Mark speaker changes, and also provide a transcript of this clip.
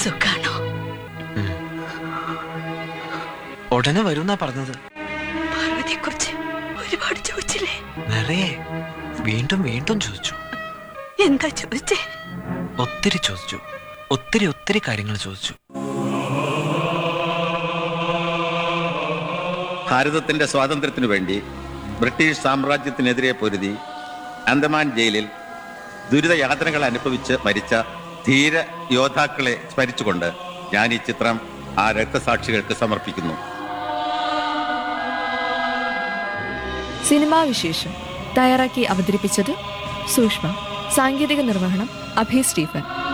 Speaker 1: സുഖാണോ
Speaker 2: ഉടനെ വരുന്നാ പറഞ്ഞത്
Speaker 1: പാർവതിയെ കുറിച്ച് ഒരുപാട് ചോദിച്ചില്ലേ
Speaker 2: നിറയെ വീണ്ടും വീണ്ടും ചോദിച്ചു
Speaker 1: എന്താ ചോദിച്ചേ
Speaker 2: ഒത്തിരി ചോദിച്ചു ഒത്തിരി ഒത്തിരി കാര്യങ്ങൾ ചോദിച്ചു
Speaker 3: ഭാരതത്തിന്റെ സ്വാതന്ത്ര്യത്തിനു വേണ്ടി ബ്രിട്ടീഷ് സാമ്രാജ്യത്തിനെതിരെ പൊരുതി അന്തമാൻ ജയിലിൽ ദുരിതയാതനകൾ അനുഭവിച്ച് മരിച്ച ധീര യോദ്ധാക്കളെ സ്മരിച്ചുകൊണ്ട് ഞാൻ ഈ ചിത്രം ആ രക്തസാക്ഷികൾക്ക് സമർപ്പിക്കുന്നു
Speaker 4: സിനിമാ വിശേഷം തയ്യാറാക്കി അവതരിപ്പിച്ചത് സൂക്ഷ്മ സാങ്കേതിക നിർവഹണം അഭി സ്റ്റീഫൻ